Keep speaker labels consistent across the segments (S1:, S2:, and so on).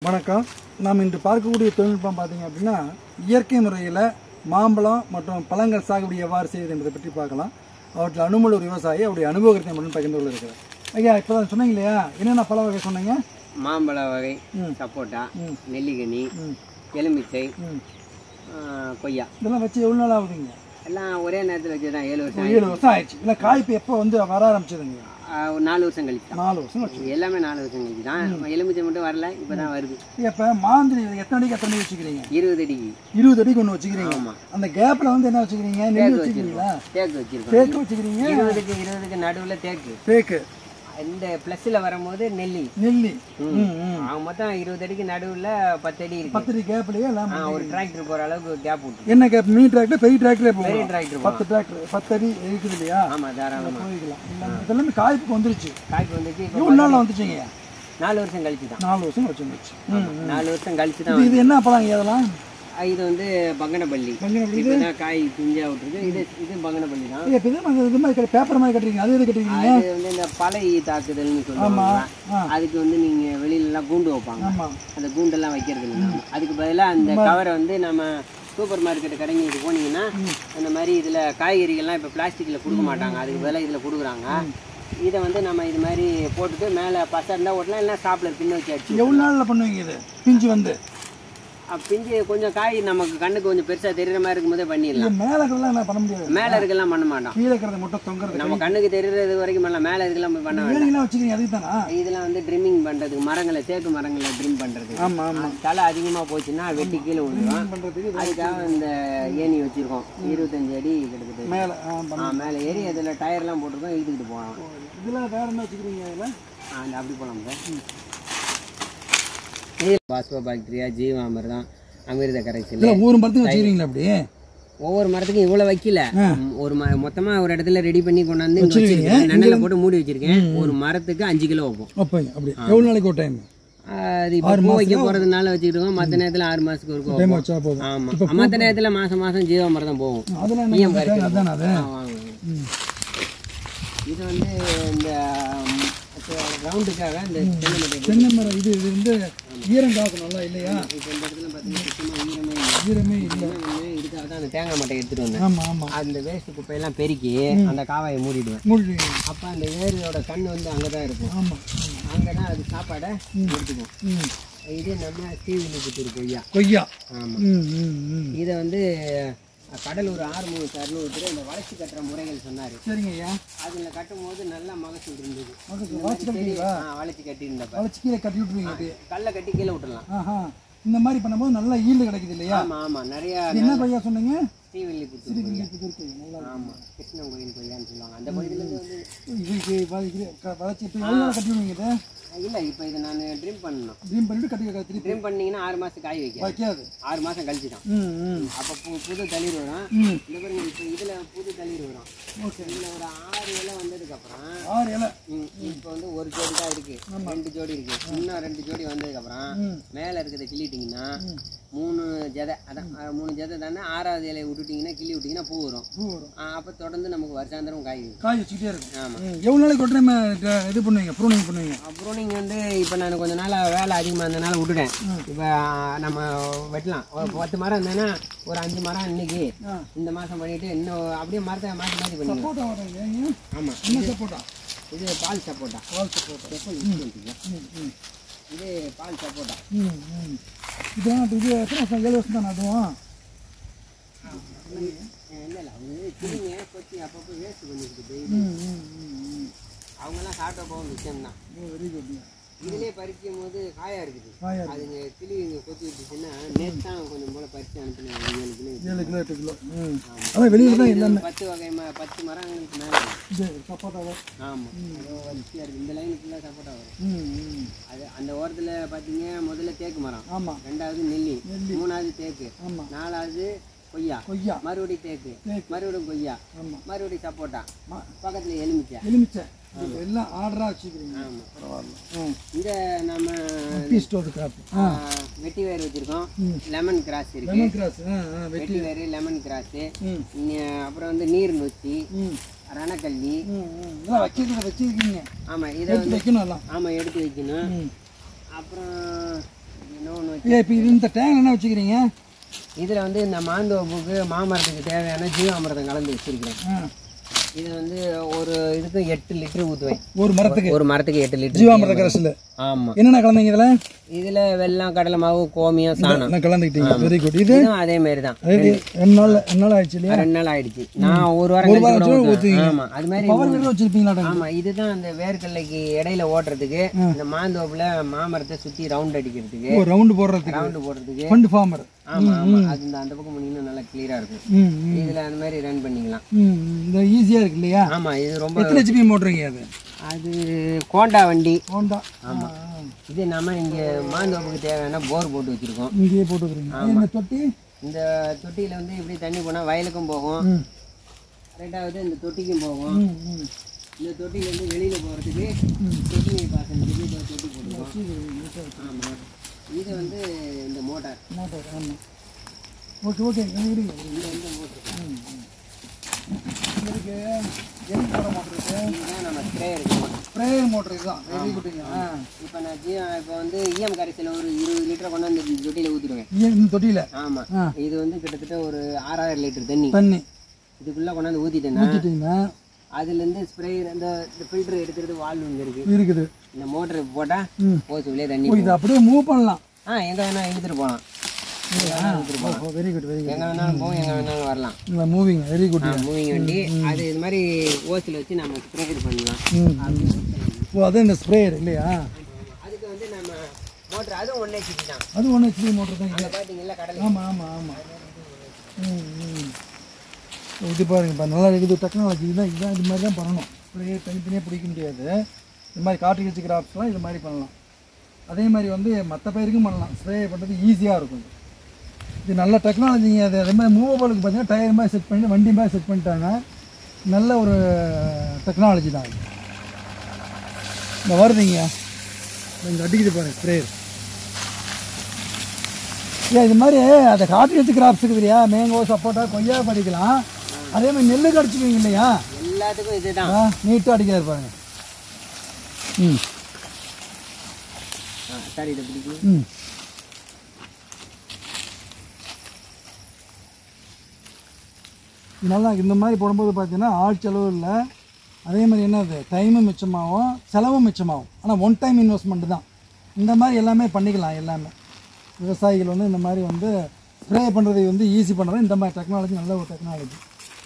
S1: வணக்கம் நாம் இன்று பார்க்கக்கூடிய தொழில்நுட்பம் பார்த்தீங்க அப்படின்னா இயற்கை முறையில் மாம்பழம் மற்றும் பழங்கள் சாகுபடி எவ்வாறு செய்வது என்பதை பற்றி பார்க்கலாம் அவற்றில் அனுமதி ஒரு விவசாயி அவருடைய அனுபவத்தை மட்டும் பகிர்ந்து கொள்ள இருக்கிறார் ஐயா இப்போ தான் சொன்னீங்க இல்லையா என்னென்ன பழ வகை சொன்னீங்க
S2: மாம்பழ வகை
S1: ம்.
S2: சப்போட்டா
S1: ம்.
S2: நெல்லிக்கனி
S1: ம்
S2: எலுமிச்சை
S1: ம்
S2: ஆ, கொய்யா
S1: இதெல்லாம் வச்சு எவ்வளோ நாள் ஆகுதுங்க
S2: எல்லாம் ஒரே நேரத்தில் வச்சு தான் ஏழு வருஷம்
S1: ஒரு ஏழு வருஷம் ஆயிடுச்சு இல்லை காய்ப்பு எப்போ வந்து வர ஆரம்பிச்சதுங்க
S2: ஆ, ஒரு நாலு வருஷம் கழிச்சு தான்
S1: நாலு வருஷம் ஆச்சு
S2: எல்லாமே நாலு வருஷம் கழிச்சு தான் எலுமிச்சை மட்டும் வரல இப்போ தான் வருது
S1: இப்போ மாந்திரி எத்தனை அடிக்கு எத்தனை அடி வச்சுக்கிறீங்க
S2: இருபது அடிக்கு
S1: இருபது அடிக்கு ஒன்று வச்சுக்கிறீங்க
S2: ஆமா.
S1: அந்த கேப்பில் வந்து என்ன வச்சுக்கிறீங்க நெல் வச்சுக்கிறீங்களா
S2: தேக்கு வச்சிருக்கோம்
S1: தேக்கு வச்சுக்கிறீங்க
S2: இருபதுக்கு இருபதுக்கு நடுவில் தேக்கு
S1: தேக்கு
S2: இந்த ப்ளஸ்ஸில் வரும்போது நெல்லி
S1: நெல்லி ம் ம்
S2: அவங்க மொத்தம் இருபது அடிக்கு நடுவில் பத்து அடி இருக்கு
S1: பத்து அடி கேப்லயே எல்லாம்
S2: ஆ, ஒரு டிராக்டர் போகிற அளவுக்கு கேப் விட்டு
S1: என்ன கேப் மீ டிராக்டர் பெரிய டிராக்டரே
S2: பெரிய
S1: போகும்
S2: டிராக்டர்
S1: பத்து டிராக்டர் பத்து அடி இருக்குது இல்லையா
S2: ஆமாம் தாராளமாக
S1: போய்க்கலாம் எல்லாமே- இதெல்லாமே காய்ப்புக்கு வந்துருச்சு
S2: காய்ப்பு வந்துச்சு இப்போ
S1: எவ்வளோ நாளில் வந்துச்சுங்க
S2: நாலு வருஷம் கழிச்சு தான்
S1: நாலு வருஷம் வச்சுருந்துச்சு ம்
S2: நாலு வருஷம் கழிச்சு தான்
S1: இது இது என்ன பழங்க இதெல்லாம்
S2: இது வந்து பங்கனப்பள்ளி
S1: பங்கனப்பள்ளி
S2: இப்போ தான் காய் பிஞ்சா விட்டுருக்கு இது இது பங்கனப்பள்ளி தான்
S1: இது இப்போ இது மாதிரி இது மாதிரி கட்டி- பேப்பர் மாதிரி கட்டுறீங்க அது எது கட்டுறீங்க
S2: அது வந்து இந்த பலை தாக்குதல்னு சொல்லுவாங்க
S1: ஆ
S2: அதுக்கு வந்து நீங்க வெளியில எல்லாம் கூண்டு வைப்பாங்க
S1: ஆமாம்
S2: அந்த கூண்டெல்லாம் வைக்கிறது இல்லை நம்ம. அதுக்கு பதிலாக அந்த கவரை வந்து நம்ம சூப்பர் மார்க்கெட் கடைங்களுக்கு போனீங்கன்னா அந்த மாதிரி இதில் காய்கறிகள்லாம் இப்போ பிளாஸ்டிக்கில் கொடுக்க மாட்டாங்க அதுக்கு பதிலாக இதில் கொடுக்குறாங்க இதை வந்து நம்ம இது மாதிரி போட்டுட்டு மேலே பசை இருந்தால் ஓட்டலாம் இல்லைன்னா ஸ்டாப்லர் பின்ன வச்சு அடிச்சு
S1: எவ்வளோ நாளில் பண்ணுவீங்க இது பிஞ்சு வந்து
S2: அப்ப பிஞ்சு கொஞ்சம் காய் நமக்கு கண்ணுக்கு கொஞ்சம் பெருசாக தெரியுற மாதிரி இருக்கும்போதே
S1: இது
S2: பண்ணிடலாம்
S1: மேலே இருக்கிறதெல்லாம் என்ன பண்ண முடியாது
S2: மேலே இருக்கெல்லாம் பண்ண மாட்டோம்
S1: கீழே இருக்கிறத மட்டும் தொங்குறது
S2: நம்ம கண்ணுக்கு தெரியுறது வரைக்கும் பண்ணலாம் மேலே இருக்கலாம் போய் பண்ண வேண்டாம்
S1: ஏனிங்கெல்லாம் வச்சுக்கிறீங்க அதுக்கு தானா
S2: இதெல்லாம் வந்து ட்ரிம்மிங் பண்ணுறதுக்கு மரங்களை தேக்கு மரங்களை ட்ரிம் பண்ணுறதுக்கு
S1: ஆமாம் ஆமாம்
S2: தலை அதிகமாக போச்சுன்னா வெட்டி கீழே விழுந்துடும்
S1: பண்ணுறதுக்கு
S2: அதுக்காக இந்த ஏணி வச்சுருக்கோம் இருபத்தஞ்சு அடி கிட்டத்தட்ட
S1: மேலே ஆ பண்ண
S2: ஆ மேலே ஏறி அதில் டயர்லாம் போட்டிருக்கோம் இழுத்துக்கிட்டு போகலாம்
S1: இதில் வேறு என்ன வச்சுக்கிறீங்க அதில்
S2: ஆ, அந்த அப்படி போகலாம் சார் இது பாஸ்போ பாக்டீரியா ஜீவாமிர்தம் அமிர்த கரைசல்
S1: இல்லை ஒவ்வொரு மரத்துக்கு வச்சுக்கிறீங்களா அப்படி
S2: ஒவ்வொரு மரத்துக்கும் இவ்வளோ வைக்கல ம், ஒரு ம மொத்தமாக ஒரு இடத்துல ரெடி பண்ணி கொண்டாந்து இங்க வச்சிருக்கேன் நெண்ணில் போட்டு மூடி வச்சிருக்கேன் ஒரு மரத்துக்கு அஞ்சு கிலோ வைப்போம்
S1: வைப்பீங்க அப்படி எவ்வளோ நாளைக்கு ஒரு டைம்
S2: அது இப்போ பூ வைக்க போகிறதுனால வச்சுக்கிட்டு மற்ற நேரத்தில் ஆறு மாதத்துக்கு ஒரு
S1: டைம் வச்சா போதும்
S2: ஆமாம் மற்ற நேரத்தில் மாதம் மாதம் ஜீவாமிர்தம் போகும்
S1: அதெல்லாம் என்ன அதானே அது
S2: ஆ, வாங்க. இது வந்து இந்த ரவுண்டுக்காக இந்த தென்னை மட்டை
S1: தென்னை மரம் இது இது வந்து ஈரம் காக்கும் நல்லா இல்லையா
S2: இப்போ இந்த இடத்துல பார்த்தீங்கன்னா சுத்தமாக ஈரமே இல்லை
S1: ஈரமே இல்லை
S2: ஈரமே இதுக்காக தான் அந்த தேங்காய் மட்டை எடுத்துகிட்டு வந்தேன்
S1: ஆமாம் ஆமாம்
S2: அந்த வேஸ்ட் குப்பையெல்லாம் பெருக்கி அந்த காவாயை மூடிடுவேன்
S1: மூடிடுவீங்க
S2: அப்போ அந்த ஏரியோட கண் வந்து அங்கே தான் இருக்கும்
S1: ஆமாம்
S2: அங்கே தான் அது சாப்பாடை எடுத்துக்கும்
S1: ம்
S2: இது நம்ம ஸ்ரீவில்லிபுத்தூர் கொய்யா
S1: கொய்யா
S2: ஆமாம்
S1: ம் ம் ம்
S2: இதை வந்து கடலூர் ஆறுமுக சார்னு ஒருத்தர் இந்த வளர்ச்சி கட்டுற முறைகள் சொன்னார்
S1: சரிங்க ஐயா
S2: அதில் கட்டும் போது நல்லா மகசூல் இருந்தது
S1: வளர்ச்சி வளர்ச்சி கட்டுறீங்களா
S2: ஆ, வளைச்சி கட்டியிருந்தப்ப
S1: வளர்ச்சி கீழே கட்டி விட்டுருவீங்க அப்படியே
S2: கல்லை கட்டி கீழே விட்டுறலாம்
S1: ஆஹா இந்த மாதிரி பண்ணும்போது நல்லா ஈல்டு கிடைக்குது இல்லையா
S2: ஆமாம் ஆமாம் நிறையா
S1: இது என்ன கொய்யா சொன்னீங்க
S2: ஸ்ரீவில்லிபுத்தூர் கொய்யா
S1: இது இருக்கு, நல்லா
S2: ஆமாம் கிருஷ்ணன் கோயில் கொய்யான்னு சொல்லுவாங்க அந்த கோயிலேருந்து வந்து
S1: இதுக்கு வ- இது க- வளர்ச்சி இப்போ எவ்வளோ நாள் கட்டி விடுவீங்க இதை
S2: இல்லை இப்போ இதை நான் ட்ரிம் பண்ணணும்
S1: ட்ரீம் பண்ணிட்டு கட்டி க- திருப்பி
S2: ட்ரிம் பண்ணீங்கன்னா ஆறு மாதம் காய் வைக்க
S1: வைக்காது
S2: ஆறு மாதம் கழிச்சு தான்
S1: ம் ம்
S2: அப்போ பு புது தளிர் வரும்
S1: ம்
S2: இந்த பாருங்க இப்போ இதில் புது தளிர் வரும்
S1: ஓகே
S2: இதில் ஒரு ஆறு இலை வந்ததுக்கப்புறம்
S1: ஆறு இலை
S2: இப்போ வந்து ஒரு ஜோடி தான் இருக்கு ரெண்டு ஜோடி இருக்கு இன்னும் ரெண்டு ஜோடி வந்ததுக்கப்புறம்
S1: ம்
S2: மேலே இருக்கிறத கிள்ளிட்டிங்கன்னா மூணு ஜதை அதான் அஹ், மூணு ஜதை தானே ஆறாவது இலையை விட்டுட்டிங்கன்னா கிள்ளி விட்டிங்கன்னா பூ வரும்
S1: பூ வரும்
S2: அப்போ தொடர்ந்து நமக்கு வருஷாந்திரம் காய் வரும்
S1: காய் வச்சுக்கிட்டே இருக்கும்
S2: ஆமாம்
S1: ம் எவ்வளோ நாளைக்கு ஒரு டைம் இது பண்ணுவீங்க ப்ரூனிங் பண்ணுவீங்க
S2: அப்புறம் நீங்கள் வந்து இப்போ நான் கொஞ்ச நாள் வேலை அதிகமாக இருந்தனால விட்டுட்டேன் இப்போ நம்ம வெட்டலாம் ஒரு பத்து மரம் இருந்தேன்னா ஒரு அஞ்சு மரம் இன்னைக்கு
S1: ஆ
S2: இந்த மாதம் பண்ணிட்டு இன்னும் அப்படியே மரத்தை மாற்றி மாற்றி பண்ணிக்கலாம்
S1: சப்போட்டா வரீங்க ஏங்க?
S2: ஆமாம்
S1: என்ன சப்போட்டா
S2: இது பால் சப்போட்டா
S1: பால் சப்போட்டா ம் ம்
S2: இது பால் சப்போட்டா
S1: ம் ம் இதெல்லாம் இது எத்தனை வருஷம் ஏழு வருஷம் தானே அதுவும்
S2: இல்லை இல்லை அவங்க கிளிங்க கொத்தி அப்பப்போ வேஸ்ட் பண்ணிக்கிட்டு போய்
S1: ம் ம் ம் ம்
S2: அவங்கெல்லாம் சாப்பிட்ட போகும் விஷயம் தான்
S1: வெரி குட்
S2: இதுலேயே பறிக்கும் போது காயாக இருக்குது
S1: காயா
S2: அதுங்க கிளி இங்கே கொத்தி விட்டுச்சுன்னா நேற்று தான் கொஞ்சம் போல பறித்து அனுப்பினேன் ஏழு கிலோ
S1: ஏழு கிலோ எட்டு கிலோ ம் அதான் வெளியில் தான் எல்லாமே
S2: பத்து வகை ம பத்து மரங்களுக்கு மேலே
S1: இது சப்போட்டாவை
S2: ஆமாம் அதோ வரிசையாக இருக்குது இந்த லைனுக்கு ஃபுல்லாக சப்போட்டா வரும்
S1: ம் ம்
S2: அது அந்த ஓரத்தில் பார்த்தீங்க முதல்ல தேக்கு மரம்
S1: ஆமாம்
S2: ரெண்டாவது நெல்லி மூணாவது தேக்கு
S1: ஆமாம்
S2: நாலாவது கொய்யா
S1: கொய்யா
S2: மறுபடியும் தேக்கு
S1: தேக்கு.
S2: மறுபடியும் கொய்யா
S1: ஆமாம்
S2: மறுபடியும் சப்போட்டா
S1: மா-
S2: பக்கத்தில் எலுமிச்சை
S1: எலுமிச்சை இது எல்லாம் ஆர்டராக வச்சுக்கிறீங்க
S2: ஆமாம்
S1: பரவாயில்ல ம்
S2: இந்த நம்ம
S1: பீ ஸ்டோர் கிராப் ஆ
S2: ஆ, வெட்டி வேர் வச்சுருக்கோம் லெமன் கிராஸ் இருக்கு
S1: லெமன் கிராஸ் ஆ ஆ வெட்டி
S2: வெட்டி வேர் லெமன் கிராஸு
S1: ம்
S2: அப்புறம் வந்து நீர் நொச்சி
S1: ம்
S2: ரணக்கல்லி
S1: ம் ம் இதெல்லாம் வைக்கிறத வச்சிருக்கீங்க
S2: ஆமாம் இதை
S1: எடுத்து
S2: வந்து
S1: வைக்கணும் எல்லாம்
S2: ஆமாம் எடுத்து வைக்கணும்
S1: ம்
S2: அப்புறம் வச்சு
S1: ஏன் இப்போ இந்த டேங்க் என்ன வச்சுக்கிறீங்க
S2: இதில் வந்து இந்த மாந்தோப்புக்கு மாமரத்துக்கு தேவையான ஜீவாமிரதம் கலந்து வச்சிருக்கிறேன்
S1: ஆ,
S2: இது வந்து ஒரு இதுக்கு எட்டு லிட்டர் ஊற்றுவேன்
S1: ஒரு மரத்துக்கு
S2: ஒரு மரத்துக்கு எட்டு லிட்டர்
S1: ஜீவாமிரத கரைசல்
S2: ஆமாம்
S1: என்னென்ன கலந்தீங்க இதில்
S2: இதில் வெல்லம் கடலை மாவு கோமியம் சாணம்
S1: நான் கலந்துக்கிட்டீங்க வெரி குட் இது
S2: இதுவும் அதே மாதிரி தான்
S1: இது ரெண்டு நாள் ரெண்டு நாள் ஆயிடுச்சு இல்லையா
S2: ரெண்டு நாள் ஆயிடுச்சு நான் ஒரு வாரம்
S1: ஒரு வாரம்
S2: கழிச்சு கூட
S1: வச்சு
S2: ஊத்துவேன்.
S1: ஊத்துவீங்க.
S2: ஆமா அது மாதிரி
S1: பவர் வீடு வச்சிருப்பீங்களா
S2: ஆமா இதுதான் அந்த வேர்க்கடலைக்கு இடையில ஓட்டுறதுக்கு இந்த மாந்தோப்புல மாமரத்தை சுத்தி ரவுண்ட் அடிக்கிறதுக்கு
S1: ஒரு ரவுண்டு போடுறதுக்கு
S2: ரவுண்ட் போடுறதுக்கு
S1: ஃபண்டு ஃபார்மர்
S2: ஆமா ஆமா அது இந்த அந்த பக்கம் போனீங்கன்னா நல்லா கிளியரா இருக்கும்
S1: ம் ம்,
S2: இதுல அந்த மாதிரி ரன் பண்ணிக்கலாம்
S1: ம் ம். இந்த ஈஸியாக இருக்கு இல்லையா
S2: ஆமா இது ரொம்ப
S1: எத்தனை ஹெச்பி மோட்டருங்க அது
S2: அது கோண்டா வண்டி
S1: ஹோண்டா
S2: ஆமா இது நம்ம இங்க மாந்தோப்புக்கு தேவையான போர் போட்டு வச்சிருக்கோம்
S1: இங்கேயே போட்டுக்கிறீங்க இந்த தொட்டி
S2: இந்த தொட்டியில வந்து இப்படி தண்ணி போனா வயலுக்கும் போகும்
S1: ம்
S2: ரெண்டாவது இந்த தொட்டிக்கும் போகும்
S1: ம் ம்
S2: இந்த தொட்டில இருந்து வெளியில போறதுக்கு தொட்டி நீர் பாசனத்துக்கு இந்த தொட்டி போட்டுருக்கோம் ஆமா இது வந்து இந்த மோட்டார்
S1: மோட்டர் ஆமாம் ஓகே ஓகே விடுங்க
S2: இந்த இந்த மோட்டர்
S1: ம் ம். இதுக்கு எந்த போட மோட்டர் இருக்கு
S2: இதுதான் நம்ம ஸ்ப்ரே இருக்கு
S1: ஸ்ப்ரேயர் மோட்டர் இதுதான் வெரி குட்டுங்க ஆ
S2: இப்போ நான் ஜி இப்போ வந்து இஎம் கரைசல் ஒரு இருபது லிட்டர் கொண்டு வந்து இந்த தொட்டியில ஊற்றிடுவேன்
S1: ஏன் இந்த தொட்டியில்
S2: ஆமா
S1: ஆ.
S2: இது வந்து கிட்டத்தட்ட ஒரு ஆறாயிரம் லிட்டர் தண்ணி
S1: தண்ணி
S2: இதுக்குள்ள கொண்டாந்து ஊத்திட்டேன்னா
S1: ஊற்றிட்டீங்கன்னா
S2: அதுலேருந்து ஸ்ப்ரே இந்த ஃபில்டர் எடுக்கிறது வால்வு இங்கே இருக்கு
S1: இருக்குது
S2: இந்த மோட்டர் போட்டா
S1: ம்
S2: ஓசு உள்ளே தண்ணி
S1: ஓ இது அப்படியே மூவ் பண்ணலாம்
S2: ஆ எங்க வேணா இழுத்துட்டு போகலாம்
S1: வெரி குட் வெரி குட்
S2: எங்க வேணாலும் போகும் எங்க வேணாலும் வரலாம்
S1: இல்லை மூவிங் வெரி குட்
S2: மூவிங் வண்டி அது இது மாதிரி ஓசில் வச்சு நம்ம ஸ்ப்ரே பண்ணலாம்
S1: ம் ஓ அது இந்த ஸ்ப்ரேயர் இல்லையா
S2: அதுக்கு வந்து நம்ம மோட்டர் அதுவும் ஒன்றே ஹெச்பி தான்
S1: அது ஒன்று ஹெச்பி மோட்டர் தான் இது
S2: அங்கே பார்த்தீங்களா கடலை
S1: ஆமாம் ஆமாம் ஆமாம் ம் ம் இது பாருங்கப்பா நல்லா இருக்குது டெக்னாலஜி இதுதான் இதுதான் இது மாதிரி தான் பண்ணணும் ஸ்ப்ரே தனித்தனியாக பிடிக்க முடியாது இது மாதிரி காட்டு வச்சு கிராப்ஸ்லாம் இது மாதிரி பண்ணலாம் அதே மாதிரி வந்து மற்ற பயிருக்கும் பண்ணலாம் ஸ்ப்ரே பண்ணுறது ஈஸியாக இருக்கும் இது. இது நல்ல டெக்னாலஜிங்க அது அதே மாதிரி மூவபிளுக்கு பார்த்தீங்கன்னா டயர் மாதிரி செட் பண்ணி வண்டி மாதிரி செட் பண்ணிட்டாங்க நல்ல ஒரு டெக்னாலஜி தான் இது இந்த வருதுங்க இங்கே அடிக்குது பாருங்க ஸ்ப்ரேயர் ஏன் இது மாதிரி அந்த காட்டு கிராப்ஸ் இருக்குது இல்லையா மேங்கோ சப்போட்டா கொய்யா படிக்கலாம் அதே மாதிரி நெல்லு கடிச்சுக்குவீங்க இல்லையா
S2: எல்லாத்துக்கும் இதுதான்
S1: நீட்டாக அடிக்கிறாரு பாருங்க ம்
S2: ஆ, சரி இதை பிடிக்கும்
S1: ம் இது நல்லா இந்த மாதிரி போடும்போது பார்த்தீங்கன்னா ஆள் செலவு இல்லை அதே மாதிரி என்னது டைமும் மிச்சமாகும் செலவும் மிச்சமாகும் ஆனால் ஒன் டைம் இன்வெஸ்ட்மெண்ட் தான் இந்த மாதிரி எல்லாமே பண்ணிக்கலாம் எல்லாமே விவசாயிகள் வந்து இந்த மாதிரி வந்து ஸ்ப்ரே பண்ணுறதை வந்து ஈஸி பண்ணுறது இந்த மாதிரி டெக்னாலஜி நல்ல ஒரு டெக்னாலஜி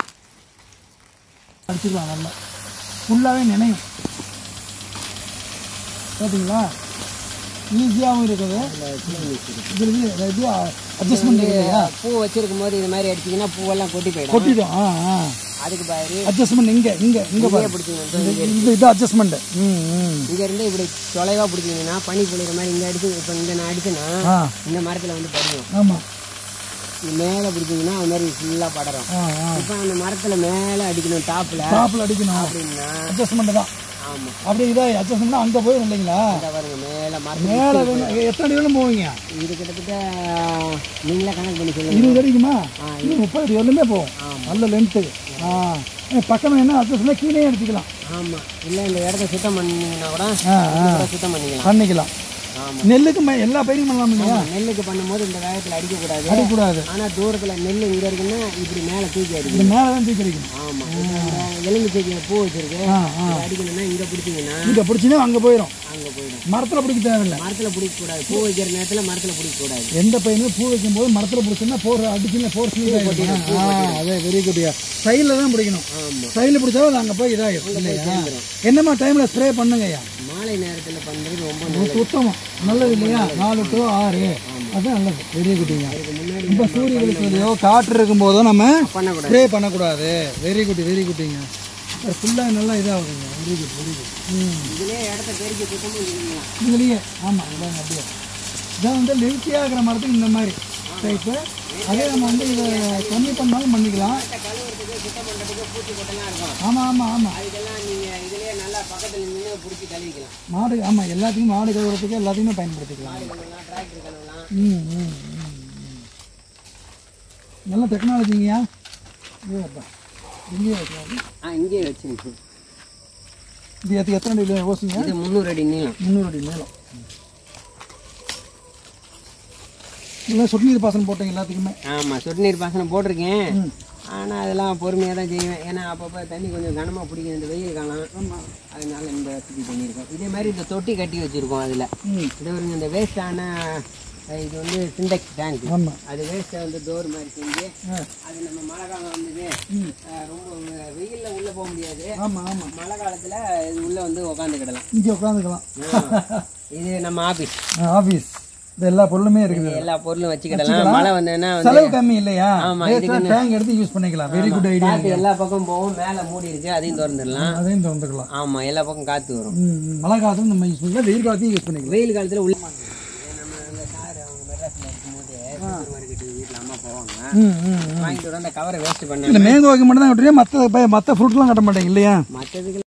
S1: அடிச்சுக்கலாம் நல்லா ஃபுல்லாகவே நினையும் பார்த்தீங்களா ஈஸியாகவும் இருக்குது இதில் இது இது அட்ஜஸ்ட்மெண்ட் இல்லையா
S2: பூ வச்சிருக்கும் போது இது மாதிரி அடிச்சீங்கன்னா பூவெல்லாம் கொட்டி போயிடும்
S1: கொட்டிடும் ஆ ஆ
S2: அதுக்கு பாரு
S1: அட்ஜஸ்ட்மெண்ட் இங்கே இங்கே இங்கே பாரு
S2: பிடிச்சிங்க
S1: இது இது அட்ஜஸ்ட்மெண்ட் ம் ம்
S2: இங்க இருந்து இப்படி தொலைவா பிடிச்சிங்கன்னா பனி பொழிகிற மாதிரி இங்க அடிச்சு இப்போ இங்க நான் அடிச்சேன்னா
S1: ஆ
S2: இந்த மரத்துல வந்து படியும்
S1: ஆமாம்
S2: இது மேலே பிடிச்சிங்கன்னா அது மாதிரி ஃபுல்லாக படரும்
S1: ஆ ஆ
S2: இப்போ அந்த மரத்துல மேலே அடிக்கணும் டாப்ல
S1: டாப்பில் அடிக்கணும்
S2: அப்படின்னா
S1: அட்ஜஸ்ட்மெண்ட் தான்
S2: ஆமா
S1: அப்படியே இதாக அட்ஜஸ்ட்மெண்ட் அங்கே போயிடும் இல்லைங்களா
S2: இந்த பாருங்க மேலே மரத்துல
S1: மேலே வேணும். எத்தனை அடி வேணும் போவீங்க
S2: இது கிட்டத்தட்ட நீங்களே கணக்கு பண்ணி சொல்லுங்க
S1: இருபது அடிக்குமா
S2: ஆ,
S1: இது முப்பது அடி வரலுமே போகும் நல்ல லென்த்து ஆ பக்கம் என்ன அட்ஜஸ்ட்மெண்ட் கீழே அடிச்சுக்கலாம்
S2: ஆமா இல்ல இந்த இடத்த சுத்தம் பண்ணீங்கன்னா கூட
S1: ஆ ஆ
S2: கூட சுத்தம் பண்ணிக்கலாம்
S1: பண்ணிக்கலாம்
S2: ஆமா
S1: நெல்லுக்கு ம- எல்லா பயிரும் பண்ணலாம் இல்லையா
S2: நெல்லுக்கு பண்ணும்போது இந்த வேகத்துல அடிக்கக்கூடாது
S1: அடிக்கூடாது
S2: ஆனா தூரத்துல நெல் இங்க இருக்குன்னா இப்படி மேல தூக்கி
S1: இந்த
S2: அடிக்கணும்
S1: மேலே தான் தூக்கி அடிக்கணும்
S2: ஆமா இந்த எலுமிச்சைக்கு பூ வச்சிருக்கு
S1: ஆ ஆ
S2: இதை அடிக்கணும்னா இங்க பிடிச்சீங்கன்னா
S1: இங்கே பிடிச்சினா அங்கே போயிடும்
S2: அங்க போயிடும்
S1: மரத்தில் பிடிக்க தேவையில்லை
S2: மரத்துல பிடிக்க கூடாது பூ வைக்கிற நேரத்துல மரத்துல பிடிக்க கூடாது
S1: எந்த பையனும் பூ வைக்கும்போது மரத்தில் பிடிச்சோன்னா போர் அடிச்சுன்னா போர் ஸ்லீவ் ஆ அதே வெரி குட்டியா சைடில் தான் பிடிக்கணும்
S2: ஆமா
S1: சைடில் பிடிச்சா அது அங்கே போய் இதாகிடும் இல்லையா என்னம்மா டைமில் ஸ்ப்ரே பண்ணுங்கய்யா
S2: மாலை நேரத்துல பண்றது ரொம்ப
S1: ஒரு
S2: நல்லது
S1: சுத்தம் நல்லது இல்லையா நாலு டு ஆறு அதுதான் நல்லது வெரி குட்டிங்க
S2: அதுக்கு முன்னாடி
S1: இப்போ சூரிய வெளிச்சலையோ காற்று இருக்கும்போதோ நம்ம
S2: பண்ணக்கூடாது
S1: ஸ்ப்ரே பண்ணக்கூடாது வெரி குட் வெரி குட்டிங்க ஃபுல்லாக நல்லா இதாகுதுங்க வெரி குட் வெரி குட் ம்
S2: இதுலயே இடத்த பெருக்கி சுத்தமும் செஞ்சுக்கலாம்
S1: இதுலேயே ஆமாம் இதாங்க அப்படியே இதான் வந்து லெல்த்தியாக இருக்கிற மரத்துக்கு இந்த மாதிரி டைப்பு அதே நம்ம வந்து இதை கம்மி பண்ணாலும் பண்ணிக்கலாம்
S2: கழுவுறதுக்கு சுத்தம் பண்றதுக்கு பூச்சி கொட்டெல்லாம் இருக்கும்
S1: ஆமாம் ஆமாம் ஆமாம்
S2: அதுக்கெல்லாம் நீங்க இதுலயே நல்லா பக்கத்துல நின்று பிடிச்சி கழுவிக்கலாம்
S1: மாடு ஆமாம் எல்லாத்துக்கும் மாடு கழுவுறதுக்கு எல்லாத்தையுமே பயன்படுத்திக்கலாம்
S2: கழுவலாம் டிராக்டர் கழுவலாம்
S1: ம் ம் ம், ம். நல்ல டெக்னாலஜிங்கய்யா இதுப்பா இங்கேயே வைக்கலாம்
S2: ஆ இங்கேயே வச்சுருக்கு
S1: இது எத்து எத்தனை அடி ஓசுங்க
S2: இது முந்நூறு அடி நீளம்
S1: முந்நூறு அடி நீளம் இல்லை சொட்டு நீர் பாசனம் போட்டீங்க எல்லாத்துக்குமே
S2: ஆமாம் சொட்டு நீர் பாசனம் போட்டிருக்கேன்
S1: ம்.
S2: ஆனால் அதெல்லாம் பொறுமையாக தான் செய்வேன் ஏன்னா அப்பப்போ தண்ணி கொஞ்சம் கனமாக பிடிக்கும் இந்த வெயில் காலம் அதனால இந்த வசதி பண்ணியிருக்கோம் இதே மாதிரி இந்த தொட்டி கட்டி வச்சுருக்கோம் அதில்
S1: ம்
S2: இது ஒரு இந்த வேஸ்டான இது வந்து சிண்டெக்ஸ் டேங்க்
S1: ஆமாம்
S2: அது வேஸ்ட்டை வந்து டோர் மாதிரி செஞ்சு
S1: ஆ
S2: அது நம்ம மழை காலம் வந்தது
S1: ம்
S2: அஹ் ரொம்ப வெயிலில் உள்ளே போக முடியாது
S1: ஆமாம் ஆமாம்
S2: மழை காலத்தில் இது உள்ளே வந்து உக்காந்துக்கிடலாம்
S1: இங்கே உட்காந்துக்கலாம்
S2: இது நம்ம ஆஃபீஸ்
S1: ஆஃபீஸ் இது எல்லா பொருளுமே இருக்குது
S2: எல்லா பொருளும் வச்சுக்கிடலாம் மழை வந்ததுன்னா வந்து
S1: செலவு கம்மி இல்லையா
S2: ஆமா,
S1: டேங்க் எடுத்து யூஸ் பண்ணிக்கலாம் வெரி குட் ஐடியா
S2: காற்று எல்லா பக்கம் போகும் மேலே மூடி இருக்கு அதையும் திறந்துடலாம்
S1: அதையும் திறந்துக்கலாம்
S2: ஆமாம் எல்லா பக்கம் காற்று வரும்
S1: ம் ம். மழை காலத்துல நம்ம யூஸ் பண்ணிக்கலாம் வெயில் காலத்தையும் யூஸ் பண்ணிக்கலாம்
S2: வெயில் காலத்தில் உள்ள நம்ம அந்த சார் அவங்க மெட்ராஸில் இருக்கும்போது சூப்பர் மார்க்கெட்டு வீட்டில் அம்மா போவாங்க
S1: ம் ம்
S2: வாங்கிட்டு வர அந்த கவரை வேஸ்ட் பண்ண
S1: இல்லை மேங்கோக்கு மட்டும் தான் விட்டுறீங்க மற்ற மற்ற ஃப்ரூட்லாம் கட்ட மாட்டேங்க இல்லையா
S2: மற்றதுக்கு